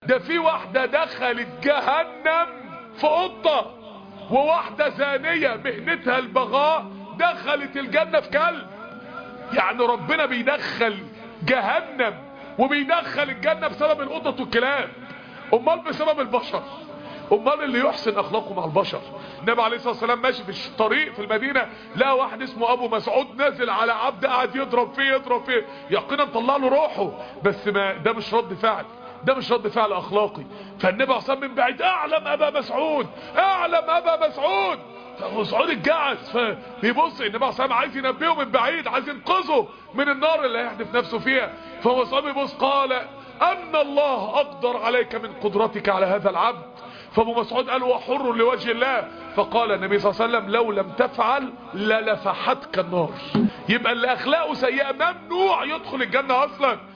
ده في واحدة دخلت جهنم في قطة وواحدة زانية مهنتها البغاء دخلت الجنة في كلب يعني ربنا بيدخل جهنم وبيدخل الجنة بسبب القطط والكلاب امال بسبب البشر امال اللي يحسن اخلاقه مع البشر النبي عليه الصلاه والسلام ماشي في الطريق في المدينه لقى واحد اسمه ابو مسعود نازل على عبد قاعد يضرب فيه يضرب فيه يقينا طلع له روحه بس ما ده مش رد فعل ده مش رد فعل اخلاقي فالنبي عليه الصلاه من بعيد اعلم ابا مسعود اعلم ابا مسعود فمسعود اتجعس فبيبص النبي عليه الصلاه عايز ينبهه من بعيد عايز ينقذه من النار اللي هيحدف نفسه فيها فمسعود بيبص قال ان الله اقدر عليك من قدرتك على هذا العبد فابو مسعود قال وحر لوجه الله فقال النبي صلى الله عليه وسلم لو لم تفعل للفحتك النار يبقى اللي اخلاقه سيئه ممنوع يدخل الجنه اصلا